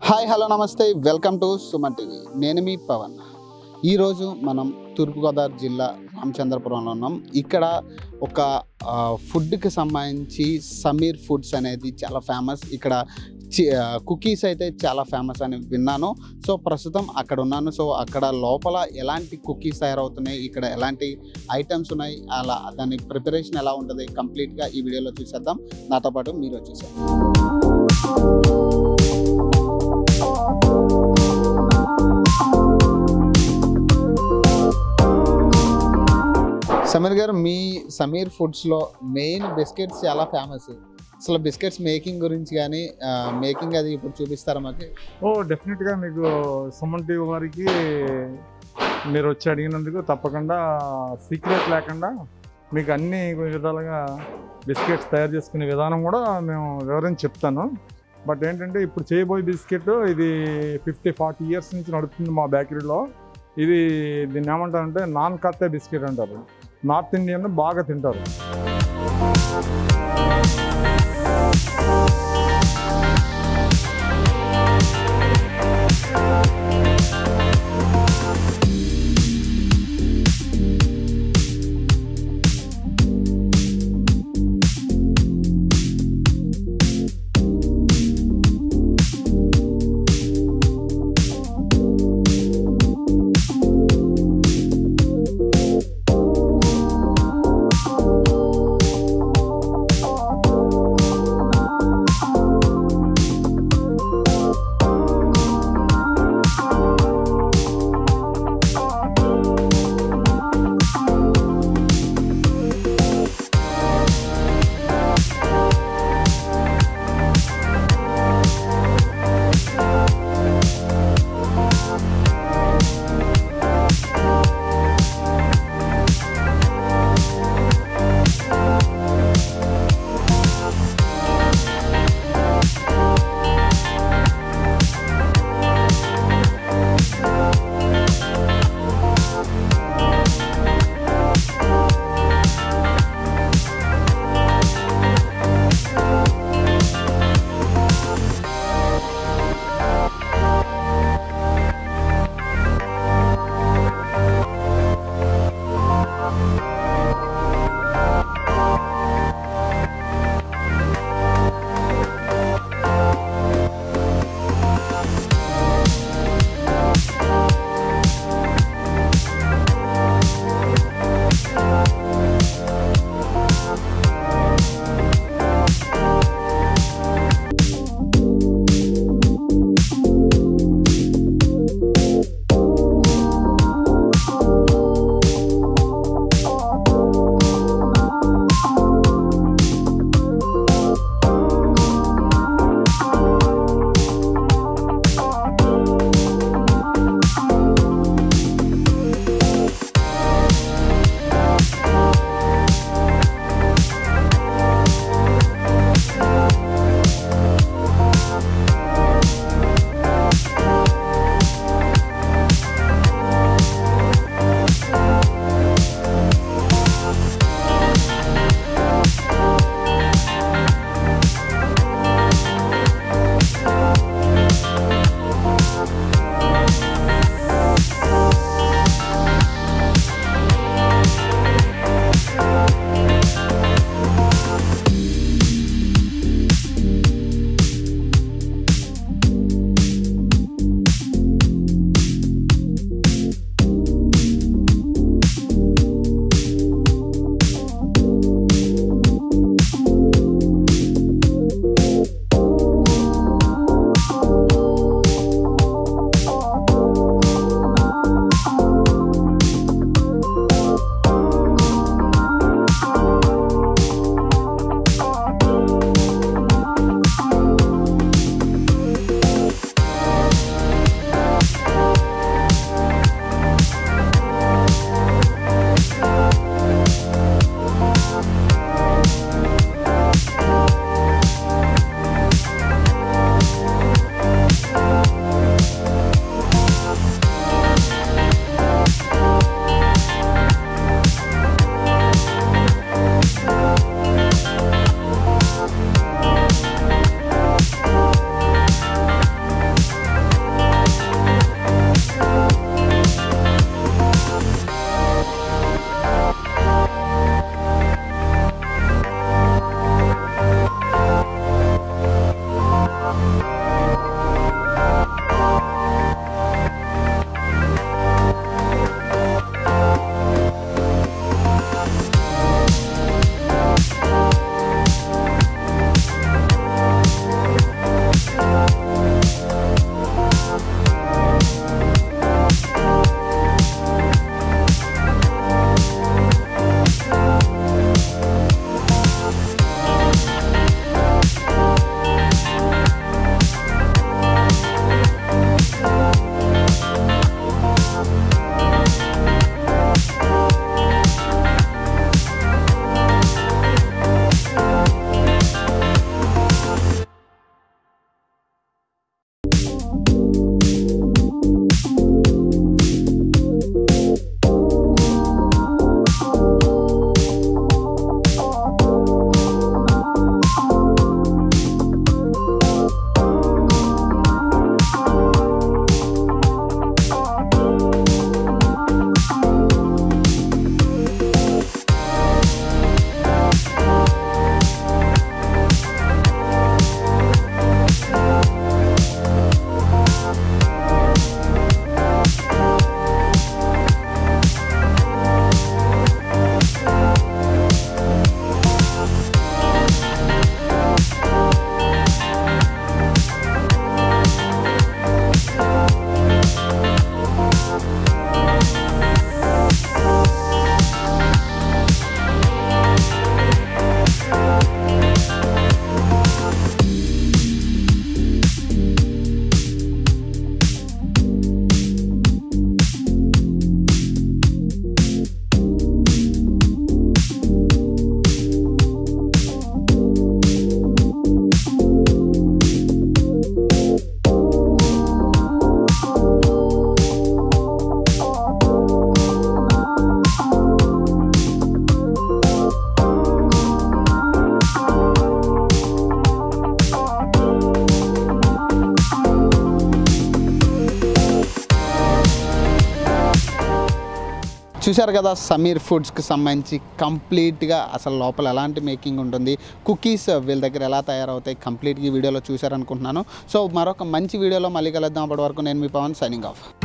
hi hello నమస్తే welcome to Suman TV నేను మీ పవన్ ఈరోజు మనం తూర్పుగోదావరి జిల్లా రామచంద్రపురంలో ఉన్నాం ఇక్కడ ఒక ఆ, ఫుడ్కి సంబంధించి సమీర్ ఫుడ్స్ అనేది చాలా ఫేమస్ ఇక్కడ చి- ఆ, కుకీస్ అయితే చాలా ఫేమస్ అని విన్నాను సో ప్రస్తుతం అక్కడ ఉన్నాను సో అక్కడ లోపల ఎలాంటి కుకీస్ తయారవుతున్నాయి ఇక్కడ ఎలాంటి ఐటమ్స్ ఉన్నాయి అలా దాని ప్రిపరేషన్ ఎలా ఉంటుంది కంప్లీట్గా ఈ వీడియోలో చూసేద్దాం నాతో పాటు మీరు వచ్చేసారు సమీర్ గారు మీ సమీర్ ఫుడ్స్లో మెయిన్ బిస్కెట్స్ చాలా ఫేమస్ అసలు బిస్కెట్స్ మేకింగ్ గురించి కానీ మేకింగ్ అది ఇప్పుడు చూపిస్తారా మాకు ఓ డెఫినెట్గా మీకు సుమన్ టీవీ వారికి మీరు వచ్చి అడిగినందుకు తప్పకుండా సీక్రెట్ లేకుండా మీకు అన్ని విధాలుగా బిస్కెట్స్ తయారు చేసుకునే విధానం కూడా మేము వివరించి చెప్తాను బట్ ఏంటంటే ఇప్పుడు చేయబోయే బిస్కెట్ ఇది ఫిఫ్టీ ఫార్టీ ఇయర్స్ నుంచి నడుస్తుంది మా బేకరీలో ఇది దీన్ని ఏమంటారంటే నాన్ కత్తే బిస్కెట్ అంటారు నార్త్ ఇండియన్ బాగా తింటారు చూశారు కదా సమీర్ ఫుడ్స్కి సంబంధించి కంప్లీట్గా అసలు లోపల ఎలాంటి మేకింగ్ ఉంటుంది కుకీస్ వీళ్ళ దగ్గర ఎలా తయారవుతాయి కంప్లీట్గా ఈ వీడియోలో చూశారనుకుంటున్నాను సో మరొక మంచి వీడియోలో మళ్ళీ కలుద్దాం అప్పటి వరకు నేను మీ పవన్ సైనింగ్ ఆఫ్